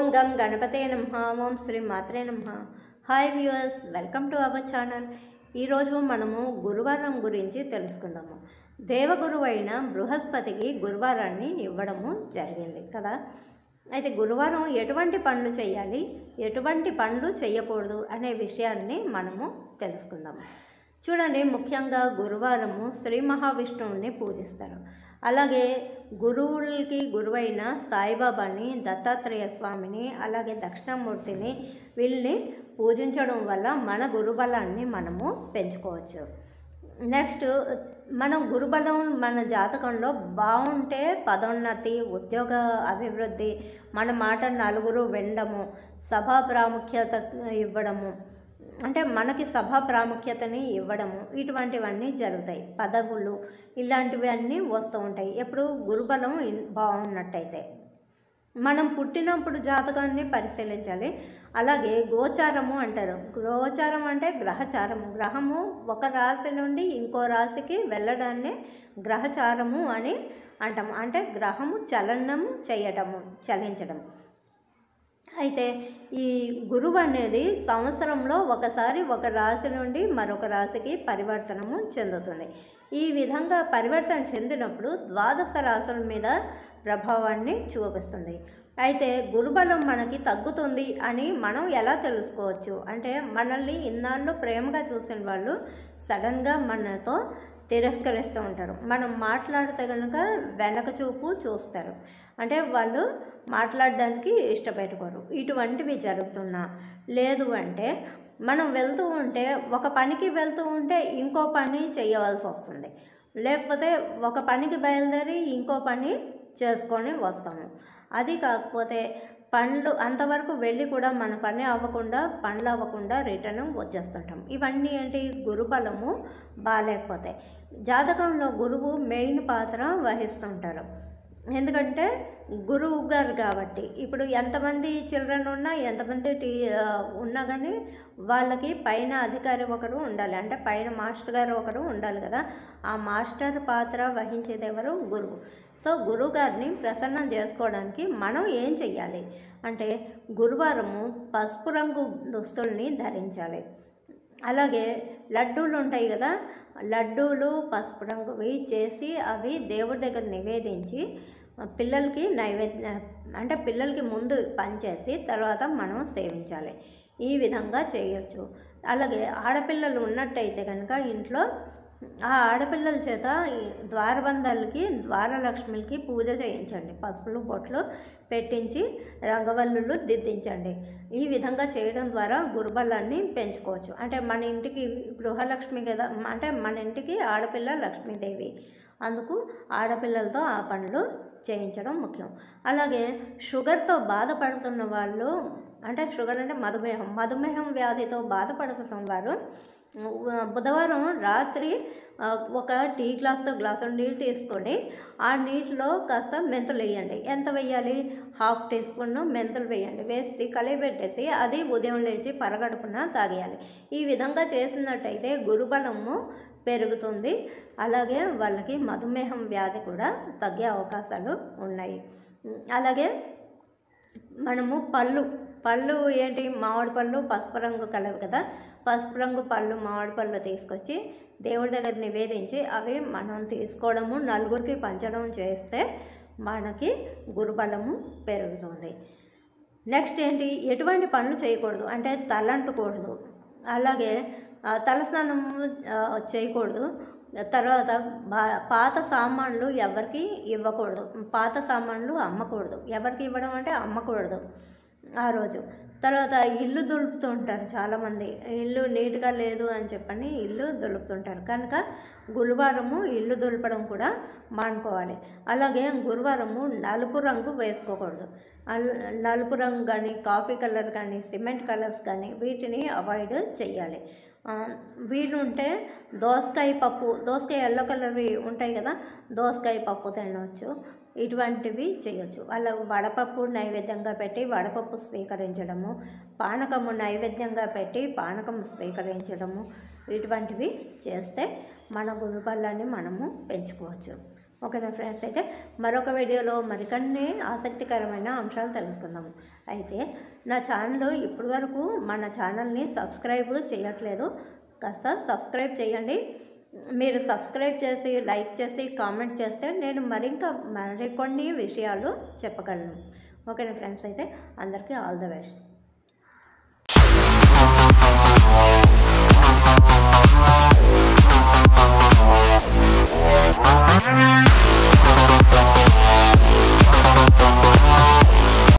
ఓం గం గణపతే నమ ఓం శ్రీ మాత్రే నమ hi viewers welcome to our channel ఈరోజు మనము గురువారం గురించి తెలుసుకుందాము దేవగురువు అయిన బృహస్పతికి గురువారాన్ని ఇవ్వడము జరిగింది కదా అయితే గురువారం ఎటువంటి పనులు చేయాలి ఎటువంటి పనులు చేయకూడదు అనే విషయాన్ని మనము తెలుసుకుందాము చూడండి ముఖ్యంగా గురువారము శ్రీ మహావిష్ణువుని పూజిస్తారు అలాగే గురువులకి గురువైన సాయిబాబాని దత్తాత్రేయ స్వామిని అలాగే దక్షిణామూర్తిని వీళ్ళని పూజించడం వల్ల మన గురుబలాన్ని మనము పెంచుకోవచ్చు నెక్స్ట్ మనం గురుబలం మన జాతకంలో బాగుంటే పదోన్నతి ఉద్యోగ అభివృద్ధి మన మాట నలుగురు వినడము సభా ప్రాముఖ్యత ఇవ్వడము అంటే మనకి సభా ప్రాముఖ్యతని ఇవ్వడము ఇటువంటివన్నీ జరుగుతాయి పదవులు ఇలాంటివన్నీ వస్తూ ఉంటాయి ఎప్పుడు గురుబలం ఇన్- బాగున్నట్టయితే మనం పుట్టినప్పుడు జాతకాన్ని పరిశీలించాలి అలాగే గోచారము అంటారు గోచారం అంటే గ్రహచారము గ్రహము ఒక రాశి నుండి ఇంకో రాశికి వెళ్ళడాన్ని గ్రహచారము అని అంటాము అంటే గ్రహము చలనము చేయటము చలించడం అయితే ఈ గురువు అనేది సంవత్సరంలో ఒకసారి ఒక రాశి నుండి మరొక రాశికి పరివర్తనము చెందుతుంది ఈ విధంగా పరివర్తన చెందినప్పుడు ద్వాదశ రాశుల మీద ప్రభావాన్ని చూపిస్తుంది అయితే గురుబలం మనకి తగ్గుతుంది అని మనం ఎలా తెలుసుకోవచ్చు అంటే మనల్ని ఇన్నాళ్ళు ప్రేమగా చూసిన వాళ్ళు సడన్గా మనతో తిరస్కరిస్తూ ఉంటారు మనం మాట్లాడితే కనుక వెనక చూపు చూస్తారు అంటే వాళ్ళు మాట్లాడడానికి ఇష్టపెట్టుకోరు ఇటువంటివి జరుగుతున్నా లేదు అంటే మనం వెళ్తూ ఉంటే ఒక పనికి వెళ్తూ ఉంటే ఇంకో పని చేయవలసి వస్తుంది లేకపోతే ఒక పనికి బయలుదేరి ఇంకో పని చేసుకొని వస్తాము అది కాకపోతే పండ్లు అంతవరకు వెళ్ళి కూడా మన పని అవ్వకుండా పండ్లు అవ్వకుండా రిటర్న్ వచ్చేస్తుంటాం ఇవన్నీ ఏంటి గురుబలము బాగాలేకపోతే జాతకంలో గురువు మెయిన్ పాత్ర వహిస్తుంటారు ఎందుకంటే గురువు గారు కాబట్టి ఇప్పుడు ఎంతమంది చిల్డ్రన్ ఉన్నా ఎంతమంది టీ ఆ, ఉన్నా కానీ వాళ్ళకి పైన అధికారి ఒకరు ఉండాలి అంటే పైన మాస్టర్ గారు ఒకరు ఉండాలి కదా ఆ మాస్టర్ పాత్ర వహించేది ఎవరు గురువు సో గురువు గారిని ప్రసన్నం చేసుకోవడానికి మనం ఏం చెయ్యాలి అంటే గురువారము పసుపు రంగు దుస్తుల్ని ధరించాలి అలాగే లడ్డూలు ఉంటాయి కదా లడ్డూలు పసుపు రంగువి చేసి అవి దేవుడి దగ్గర నివేదించి పిల్లలకి నైవేద్య అంటే పిల్లలకి ముందు పనిచేసి తర్వాత మనం సేవించాలి ఈ విధంగా చేయొచ్చు అలాగే ఆడపిల్లలు ఉన్నట్టయితే కనుక ఇంట్లో ఆ ఆడపిల్లల చేత ఈ ద్వారబంధాలకి ద్వారలక్ష్మికి పూజ చేయించండి పసుపులు బొట్లు పెట్టించి రంగవల్లులు దిద్దించండి ఈ విధంగా చేయడం ద్వారా గురుబలాన్ని పెంచుకోవచ్చు అంటే మన ఇంటికి గృహలక్ష్మి కదా అంటే మన ఇంటికి ఆడపిల్ల లక్ష్మీదేవి అందుకు ఆడపిల్లలతో ఆ పనులు చేయించడం ముఖ్యం అలాగే షుగర్తో బాధపడుతున్న వాళ్ళు అంటే షుగర్ అంటే మధుమేహం మధుమేహం వ్యాధితో బాధపడుతున్న వారు ఉ- బుధవారం రాత్రి ఆ, ఒక టీ గ్లాస్తో గ్లాసు నీళ్ళు తీసుకొని ఆ నీటిలో కాస్త మెంతులు వేయండి ఎంత వేయాలి హాఫ్ టీ స్పూన్ మెంతులు వేయండి వేసి కలిపెట్టేసి అది ఉదయం లేచి పరగడుపున తాగేయాలి ఈ విధంగా చేసినట్టయితే గురుబలము పెరుగుతుంది అలాగే వాళ్ళకి మధుమేహం వ్యాధి కూడా తగ్గే అవకాశాలు ఉన్నాయి అలాగే మనము పళ్ళు పళ్ళు ఏంటి మామిడి పళ్ళు పసుపు రంగు కలవు కదా పసుపు రంగు పళ్ళు మామిడి పళ్ళు తీసుకొచ్చి దేవుడి దగ్గర నివేదించి అవి మనం తీసుకోవడము నలుగురికి పంచడం చేస్తే మనకి గురుబలము పెరుగుతుంది నెక్స్ట్ ఏంటి ఎటువంటి పనులు చేయకూడదు అంటే తలంటకూడదు అలాగే ఆ, తలస్నానం ఆ, చేయకూడదు తర్వాత బా- పాత సామాన్లు ఎవరికి ఇవ్వకూడదు పాత సామాన్లు అమ్మకూడదు ఎవరికి ఇవ్వడం అంటే అమ్మకూడదు ఆ రోజు తర్వాత ఇల్లు దులుపుతూ ఉంటారు చాలామంది ఇల్లు నీట్గా లేదు అని చెప్పని ఇల్లు దులుపుతుంటారు కనుక గురువారము ఇల్లు దులపడం కూడా మానుకోవాలి అలాగే గురువారము నలుపు రంగు వేసుకోకూడదు అల్- నలుపు రంగు కానీ కాఫీ కలర్ కానీ సిమెంట్ కలర్స్ కానీ వీటిని అవాయిడ్ చేయాలి ఆ, వీలుంటే దోసకాయ పప్పు దోసకాయ ఎల్లో కలర్వి ఉంటాయి కదా దోసకాయ పప్పు తినవచ్చు ఇటువంటివి చేయొచ్చు వాళ్ళ వడపప్పు నైవేద్యంగా పెట్టి వడపప్పు స్వీకరించడము పానకము నైవేద్యంగా పెట్టి పానకం స్వీకరించడము ఇటువంటివి చేస్తే మన గురుబలాన్ని మనము పెంచుకోవచ్చు ఓకేనా ఫ్రెండ్స్ అయితే మరొక వీడియోలో మరికొన్ని ఆసక్తికరమైన అంశాలు తెలుసుకుందాము అయితే నా ఛానల్ ఇప్పటి వరకు మన ఛానల్ని సబ్స్క్రైబ్ చేయట్లేదు కాస్త సబ్స్క్రైబ్ చేయండి మీరు సబ్స్క్రైబ్ చేసి లైక్ చేసి కామెంట్ చేస్తే నేను మరింక మరికొన్ని విషయాలు చెప్పగలను ఓకేనా ఫ్రెండ్స్ అయితే అందరికీ ఆల్ ద బెస్ట్